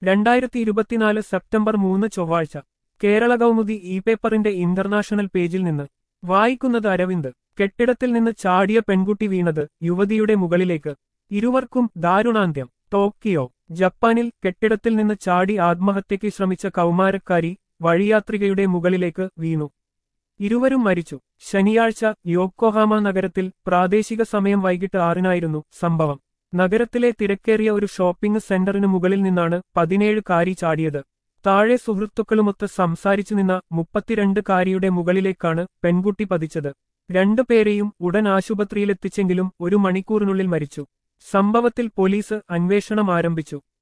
രണ്ടായിരത്തി ഇരുപത്തിനാല് സെപ്റ്റംബർ മൂന്ന് ചൊവ്വാഴ്ച കേരള കൗമുദി ഇ പേപ്പറിന്റെ ഇന്റർനാഷണൽ പേജിൽ നിന്ന് വായിക്കുന്നത് അരവിന്ദ് കെട്ടിടത്തിൽ നിന്ന് ചാടിയ പെൺകുട്ടി വീണത് യുവതിയുടെ മുകളിലേക്ക് ഇരുവർക്കും ദാരുണാന്ത്യം ടോക്കിയോ ജപ്പാനിൽ കെട്ടിടത്തിൽ നിന്ന് ചാടി ആത്മഹത്യയ്ക്ക് ശ്രമിച്ച കൗമാരക്കാരി വഴിയാത്രികയുടെ മുകളിലേക്ക് വീണു ഇരുവരും മരിച്ചു ശനിയാഴ്ച യോക്കോഹാമ നഗരത്തിൽ പ്രാദേശിക സമയം വൈകിട്ട് ആറിനായിരുന്നു സംഭവം നഗരത്തിലെ തിരക്കേറിയ ഒരു ഷോപ്പിംഗ് സെന്ററിന് മുകളിൽ നിന്നാണ് പതിനേഴ് കാരി ചാടിയത് താഴെ സുഹൃത്തുക്കളുമൊത്ത് സംസാരിച്ചു നിന്ന മുപ്പത്തിരണ്ട് കാരിയുടെ മുകളിലേക്കാണ് പെൺകുട്ടി പതിച്ചത് രണ്ടുപേരെയും ഉടൻ ആശുപത്രിയിലെത്തിച്ചെങ്കിലും ഒരു മണിക്കൂറിനുള്ളിൽ മരിച്ചു സംഭവത്തിൽ പോലീസ് അന്വേഷണം ആരംഭിച്ചു